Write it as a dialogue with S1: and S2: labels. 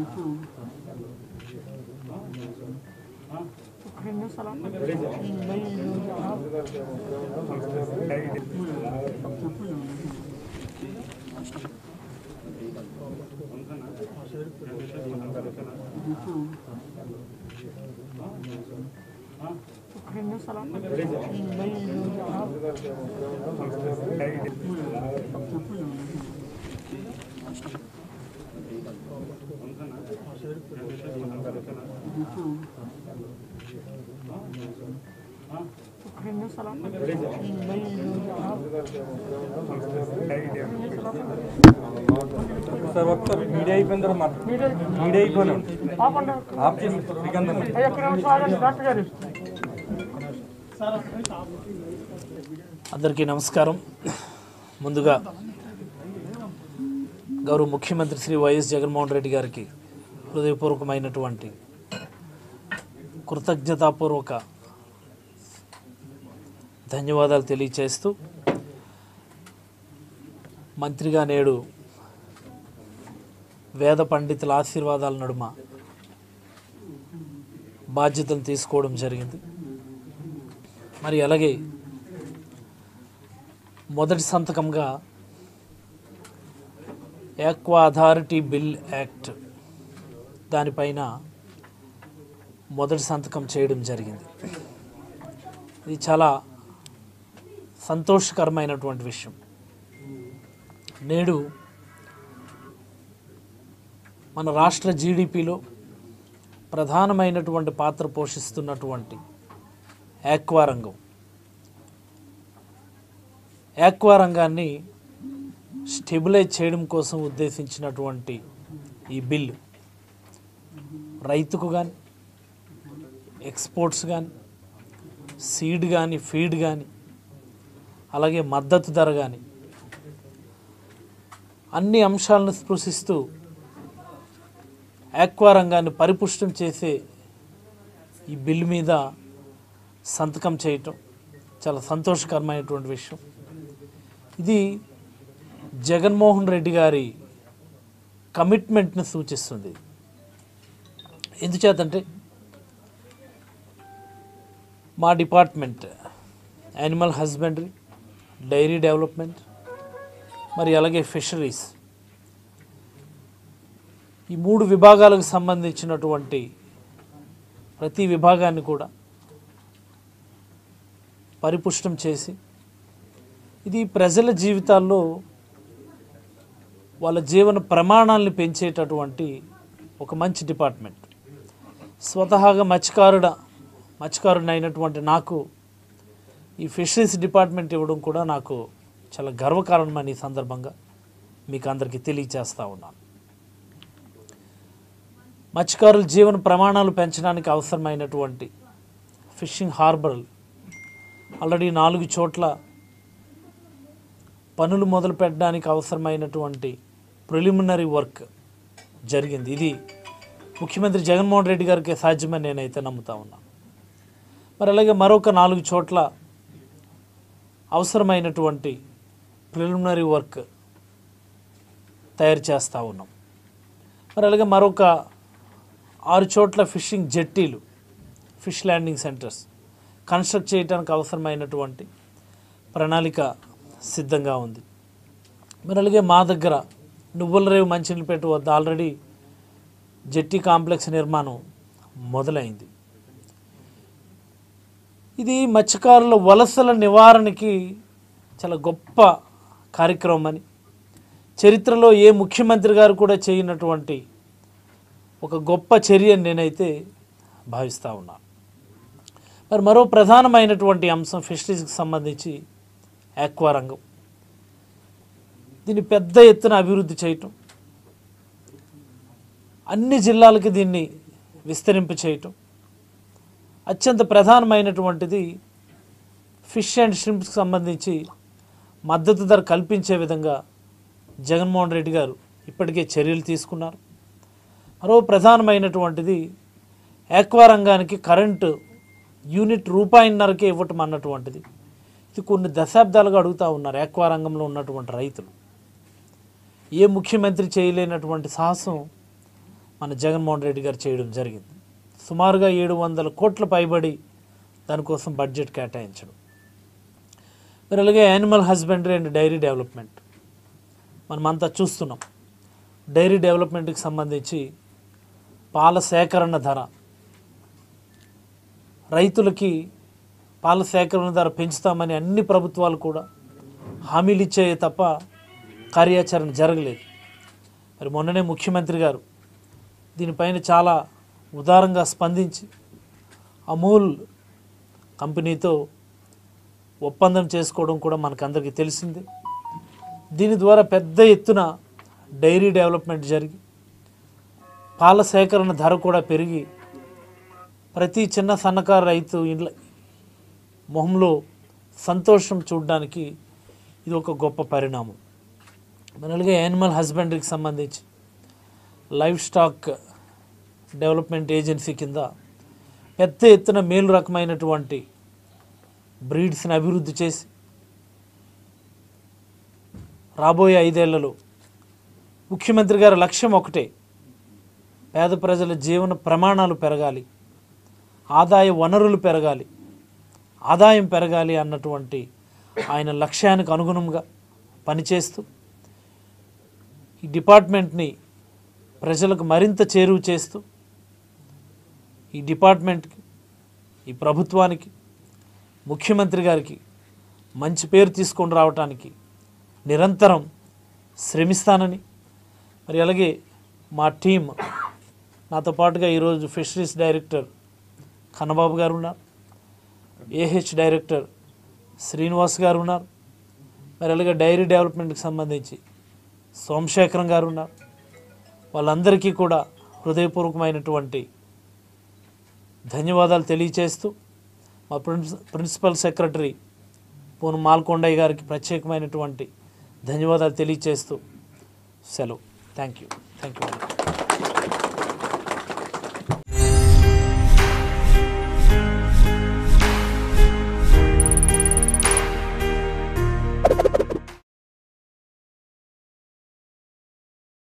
S1: Sir ఒక్క media అయిపోయిన తర్వాత మాట్లాడు. మీడియా అయిపోయినా ఆఫ్ చేసి శ్రీకాంత్
S2: అందరికీ నమస్కారం ముందుగా గౌరవ ముఖ్యమంత్రి శ్రీ వైఎస్ జగన్మోహన్ రెడ్డి గారికి హృదయపూర్వకమైనటువంటి కృతజ్ఞతాపూర్వక ధన్యవాదాలు తెలియచేస్తూ మంత్రిగా నేడు వేద పండితుల ఆశీర్వాదాల నడుమ బాధ్యతలు తీసుకోవడం జరిగింది మరి అలాగే మొదటి సంతకంగా యాక్వా అథారిటీ బిల్ యాక్ట్ దానిపైన మొదటి సంతకం చేయడం జరిగింది ఇది చాలా సంతోషకరమైనటువంటి విషయం నేడు మన రాష్ట్ర జీడిపిలో ప్రధానమైనటువంటి పాత్ర పోషిస్తున్నటువంటి యాక్వా రంగం యాక్వా రంగాన్ని స్టెబిలైజ్ చేయడం కోసం ఉద్దేశించినటువంటి ఈ బిల్లు రైతుకు కానీ ఎక్స్పోర్ట్స్ కానీ సీడ్ కానీ ఫీడ్ కానీ అలాగే మద్దతు ధర కానీ అన్ని అంశాలను స్పృశిస్తూ యాక్వా రంగాన్ని పరిపుష్టం చేసే ఈ బిల్లు మీద సంతకం చేయటం చాలా సంతోషకరమైనటువంటి విషయం ఇది జగన్మోహన్ రెడ్డి గారి కమిట్మెంట్ని సూచిస్తుంది ఎందుచేతంటే మా department animal husbandry dairy development మరి అలాగే ఫిషరీస్ ఈ మూడు విభాగాలకు సంబంధించినటువంటి ప్రతి విభాగాన్ని కూడా పరిపుష్టం చేసి ఇది ప్రజల జీవితాల్లో వాళ్ళ జీవన ప్రమాణాలను పెంచేటటువంటి ఒక మంచి డిపార్ట్మెంట్ స్వతహాగా మత్స్యకారుడ మత్స్యకారుడిని అయినటువంటి నాకు ఈ ఫిషరీస్ డిపార్ట్మెంట్ ఇవ్వడం కూడా నాకు చాలా గర్వకారణమని ఈ సందర్భంగా మీకు అందరికీ తెలియచేస్తూ ఉన్నాను మత్స్యకారుల జీవన ప్రమాణాలు పెంచడానికి అవసరమైనటువంటి ఫిషింగ్ హార్బర్ ఆల్రెడీ నాలుగు చోట్ల పనులు మొదలు పెట్టడానికి అవసరమైనటువంటి ప్రిలిమినరీ వర్క్ జరిగింది ఇది ముఖ్యమంత్రి జగన్మోహన్ రెడ్డి గారికి సాధ్యమని నేనైతే నమ్ముతా ఉన్నాను మరి అలాగే మరొక నాలుగు చోట్ల అవసరమైనటువంటి ప్రిలిమినరీ వర్క్ తయారు చేస్తూ ఉన్నాం మరి అలాగే మరొక ఆరు చోట్ల ఫిషింగ్ జెట్టీలు ఫిష్ ల్యాండింగ్ సెంటర్స్ కన్స్ట్రక్ట్ చేయడానికి అవసరమైనటువంటి ప్రణాళిక సిద్ధంగా ఉంది మరి అలాగే మా దగ్గర నువ్వుల రేవు మంచినీళ్ళపేట వద్ద ఆల్రెడీ జెట్టి కాంప్లెక్స్ నిర్మాణం మొదలైంది ఇది మత్స్యకారుల వలసల నివారణకి చాలా గొప్ప కార్యక్రమం అని చరిత్రలో ఏ ముఖ్యమంత్రి గారు కూడా చేయనటువంటి ఒక గొప్ప చర్య అని నేనైతే భావిస్తూ ఉన్నాను మరి మరో ప్రధానమైనటువంటి అంశం ఫిషరీస్కి సంబంధించి ఆక్వా రంగం దీన్ని పెద్ద ఎత్తున అభివృద్ధి చేయటం అన్ని జిల్లాలకి దీన్ని విస్తరింప చేయటం అత్యంత ప్రధానమైనటువంటిది ఫిష్ అండ్ షింప్స్కి సంబంధించి మద్దతు ధర కల్పించే విధంగా జగన్మోహన్ రెడ్డి గారు ఇప్పటికే చర్యలు తీసుకున్నారు మరో ప్రధానమైనటువంటిది ఆక్వా రంగానికి కరెంటు యూనిట్ రూపాయిన్నరకే ఇవ్వటం అన్నటువంటిది ఇది కొన్ని దశాబ్దాలుగా అడుగుతూ ఉన్నారు ఆక్వా రంగంలో ఉన్నటువంటి రైతులు ఏ ముఖ్యమంత్రి చేయలేనటువంటి సాహసం మన జగన్మోహన్ రెడ్డి గారు చేయడం జరిగింది సుమారుగా ఏడు వందల కోట్ల పైబడి దానికోసం బడ్జెట్ కేటాయించడం మరి అలాగే animal husbandry and dairy development మనమంతా చూస్తున్నాం డైరీ డెవలప్మెంట్కి సంబంధించి పాల సేకరణ ధర రైతులకి పాల సేకరణ ధర పెంచుతామని అన్ని ప్రభుత్వాలు కూడా హామీలు ఇచ్చాయి తప్ప కార్యాచరణ జరగలేదు మరి మొన్ననే ముఖ్యమంత్రి గారు దీనిపైన చాలా ఉదారంగా స్పందించి అమూల్ కంపెనీతో ఒప్పందం చేసుకోవడం కూడా మనకందరికీ తెలిసిందే దీని ద్వారా పెద్ద ఎత్తున డైరీ డెవలప్మెంట్ జరిగి పాల సేకరణ ధర కూడా పెరిగి ప్రతి చిన్న సన్నకారు రైతు ఇండ్ల మొహంలో సంతోషం చూడడానికి ఇది ఒక గొప్ప పరిణామం మరి అలాగే యానిమల్ హస్బెండరీకి సంబంధించి లైవ్ స్టాక్ డెవలప్మెంట్ ఏజెన్సీ కింద పెద్ద ఎత్తున మేలు రకమైనటువంటి బ్రీడ్స్ని అభివృద్ధి చేసి రాబోయే ఐదేళ్లలో ముఖ్యమంత్రి గారి లక్ష్యం ఒకటే పేద ప్రజల జీవన ప్రమాణాలు పెరగాలి ఆదాయ వనరులు పెరగాలి ఆదాయం పెరగాలి అన్నటువంటి ఆయన లక్ష్యానికి అనుగుణంగా పనిచేస్తూ ఈ డిపార్ట్మెంట్ని ప్రజలకు మరింత చేరువ చేస్తూ ఈ డిపార్ట్మెంట్కి ఈ ప్రభుత్వానికి ముఖ్యమంత్రి గారికి మంచి పేరు తీసుకొని రావటానికి నిరంతరం శ్రమిస్తానని మరి అలాగే మా టీం నాతో పాటుగా ఈరోజు ఫిషరీస్ డైరెక్టర్ కన్నబాబు గారు ఉన్నారు ఏహెచ్ డైరెక్టర్ శ్రీనివాస్ గారు ఉన్నారు మరి అలాగే డైరీ డెవలప్మెంట్కి సంబంధించి సోమశేఖరం గారు ఉన్నారు వాళ్ళందరికీ కూడా హృదయపూర్వకమైనటువంటి ధన్యవాదాలు తెలియచేస్తూ మా prince principal secretary Poonam Malakondaiah గారికి ప్రత్యేకమైనటువంటి ధన్యవాదాలు తెలియచేస్తూ సెలవు థ్యాంక్ యూ థ్యాంక్ యూ